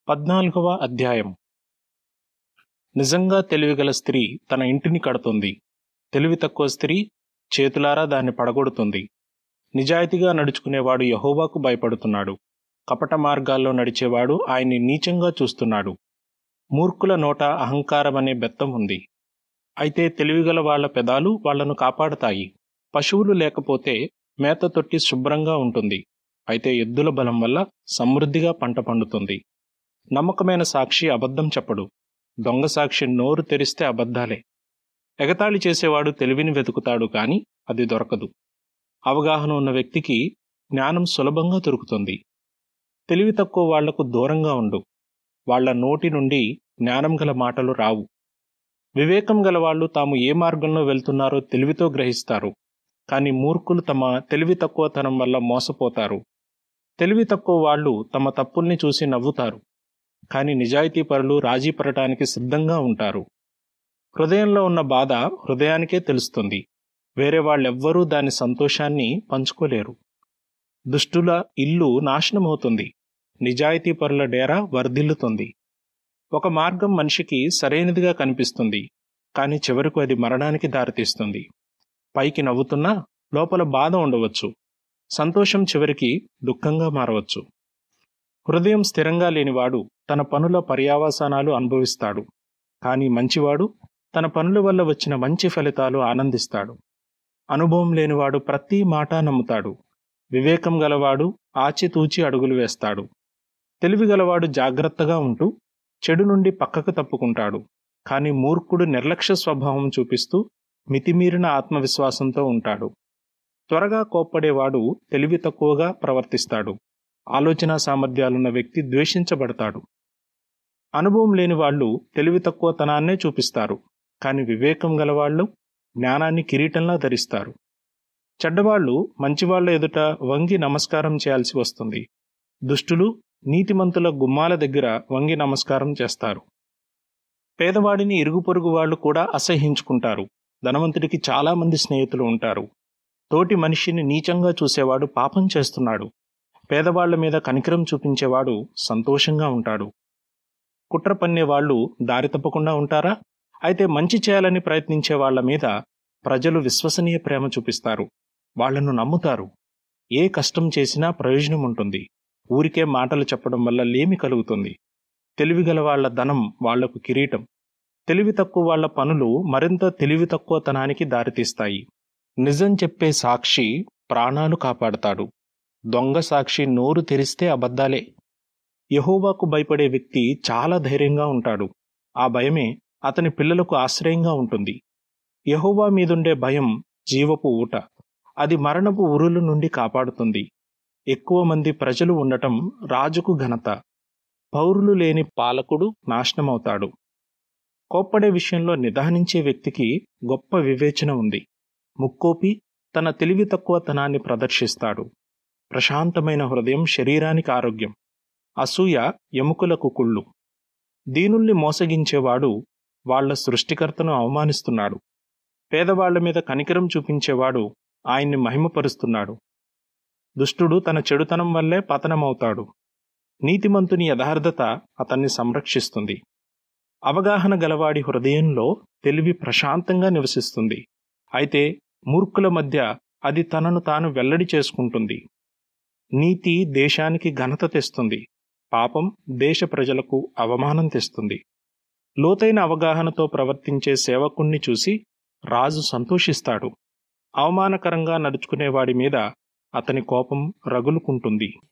పద్నాలుగవ అధ్యాయం నిజంగా తెలివిగల స్త్రీ తన ఇంటిని కడుతుంది తెలివి తక్కువ స్త్రీ చేతులారా దాన్ని పడగొడుతుంది నిజాయితీగా నడుచుకునేవాడు యహోవాకు భయపడుతున్నాడు కపట మార్గాల్లో నడిచేవాడు ఆయన్ని నీచంగా చూస్తున్నాడు మూర్ఖుల నోట అహంకారం అనే బెత్తం ఉంది అయితే తెలివిగల వాళ్ల పెదాలు వాళ్లను కాపాడతాయి పశువులు లేకపోతే మేత తొట్టి శుభ్రంగా ఉంటుంది అయితే ఎద్దుల బలం వల్ల సమృద్ధిగా పంట పండుతుంది నమ్మకమైన సాక్షి అబద్ధం చెప్పడు దొంగ సాక్షి నోరు తెరిస్తే అబద్ధాలే ఎగతాళి చేసేవాడు తెలివిని వెతుకుతాడు కాని అది దొరకదు అవగాహన ఉన్న వ్యక్తికి జ్ఞానం సులభంగా దొరుకుతుంది తెలివి తక్కువ వాళ్లకు దూరంగా ఉండు వాళ్ల నోటి నుండి జ్ఞానం గల మాటలు రావు వివేకం గల వాళ్ళు తాము ఏ మార్గంలో వెళ్తున్నారో తెలివితో గ్రహిస్తారు కానీ మూర్ఖులు తమ తెలివి తక్కువతనం వల్ల మోసపోతారు తెలివి తక్కువ వాళ్ళు తమ తప్పుల్ని చూసి నవ్వుతారు కానీ నిజాయితీ పరులు రాజీ పడటానికి సిద్ధంగా ఉంటారు హృదయంలో ఉన్న బాధ హృదయానికే తెలుస్తుంది వేరే వాళ్ళెవ్వరూ దాని సంతోషాన్ని పంచుకోలేరు దుష్టుల ఇల్లు నాశనమవుతుంది నిజాయితీ పరుల డేరా వర్ధిల్లుతుంది ఒక మార్గం మనిషికి సరైనదిగా కనిపిస్తుంది కానీ చివరకు అది మరణానికి దారితీస్తుంది పైకి నవ్వుతున్నా లోపల బాధ ఉండవచ్చు సంతోషం చివరికి దుఃఖంగా మారవచ్చు హృదయం స్థిరంగా లేనివాడు తన పనుల పర్యావసానాలు అనుభవిస్తాడు కానీ మంచివాడు తన పనుల వల్ల వచ్చిన మంచి ఫలితాలు ఆనందిస్తాడు అనుభవం లేనివాడు ప్రతి మాట నమ్ముతాడు వివేకం గలవాడు ఆచితూచి అడుగులు వేస్తాడు తెలివి గలవాడు జాగ్రత్తగా ఉంటూ చెడు నుండి పక్కకు తప్పుకుంటాడు కానీ మూర్ఖుడు నిర్లక్ష్య స్వభావం చూపిస్తూ మితిమీరిన ఆత్మవిశ్వాసంతో ఉంటాడు త్వరగా కోప్పడేవాడు తెలివి తక్కువగా ప్రవర్తిస్తాడు ఆలోచన సామర్థ్యాలున్న వ్యక్తి ద్వేషించబడతాడు అనుభవం లేని వాళ్ళు తెలివి తక్కువతనాన్నే చూపిస్తారు కానీ వివేకం గలవాళ్ళు జ్ఞానాన్ని కిరీటంలా ధరిస్తారు చెడ్డవాళ్లు మంచివాళ్ల ఎదుట వంగి నమస్కారం చేయాల్సి వస్తుంది దుష్టులు నీతిమంతుల గుమ్మాల దగ్గర వంగి నమస్కారం చేస్తారు పేదవాడిని ఇరుగు పొరుగు వాళ్ళు కూడా అసహ్యించుకుంటారు ధనవంతుడికి చాలా మంది స్నేహితులు ఉంటారు తోటి మనిషిని నీచంగా చూసేవాడు పాపం చేస్తున్నాడు పేదవాళ్ల మీద కనికరం చూపించేవాడు సంతోషంగా ఉంటాడు కుట్ర పన్నేవాళ్లు దారి తప్పకుండా ఉంటారా అయితే మంచి చేయాలని ప్రయత్నించే వాళ్ల మీద ప్రజలు విశ్వసనీయ ప్రేమ చూపిస్తారు వాళ్లను నమ్ముతారు ఏ కష్టం చేసినా ప్రయోజనం ఉంటుంది ఊరికే మాటలు చెప్పడం వల్ల లేమి కలుగుతుంది తెలివిగల వాళ్ల ధనం వాళ్లకు కిరీటం తెలివి తక్కువ వాళ్ల పనులు మరింత తెలివి తక్కువతనానికి దారితీస్తాయి నిజం చెప్పే సాక్షి ప్రాణాలు కాపాడతాడు దొంగ సాక్షి నోరు తెరిస్తే అబద్ధాలే యహోవాకు భయపడే వ్యక్తి చాలా ధైర్యంగా ఉంటాడు ఆ భయమే అతని పిల్లలకు ఆశ్రయంగా ఉంటుంది యహోవా మీదుండే భయం జీవపు ఊట అది మరణపు ఉరుల నుండి కాపాడుతుంది ఎక్కువ మంది ప్రజలు ఉండటం రాజుకు ఘనత పౌరులు లేని పాలకుడు నాశనమవుతాడు కోప్పడే విషయంలో నిదానించే వ్యక్తికి గొప్ప వివేచన ఉంది ముక్కోపి తన తెలివి తక్కువతనాన్ని ప్రదర్శిస్తాడు ప్రశాంతమైన హృదయం శరీరానికి ఆరోగ్యం అసూయ ఎముకలకు కుళ్ళు దీనుల్ని మోసగించేవాడు వాళ్ల సృష్టికర్తను అవమానిస్తున్నాడు పేదవాళ్ల మీద కనికరం చూపించేవాడు ఆయన్ని మహిమపరుస్తున్నాడు దుష్టుడు తన చెడుతనం వల్లే పతనమవుతాడు నీతిమంతుని యథార్థత అతన్ని సంరక్షిస్తుంది అవగాహన గలవాడి హృదయంలో తెలివి ప్రశాంతంగా నివసిస్తుంది అయితే మూర్ఖుల మధ్య అది తనను తాను వెల్లడి చేసుకుంటుంది నీతి దేశానికి ఘనత తెస్తుంది పాపం దేశ ప్రజలకు అవమానం తెస్తుంది లోతైన అవగాహనతో ప్రవర్తించే సేవకుణ్ణి చూసి రాజు సంతోషిస్తాడు అవమానకరంగా నడుచుకునేవాడి మీద అతని కోపం రగులుకుంటుంది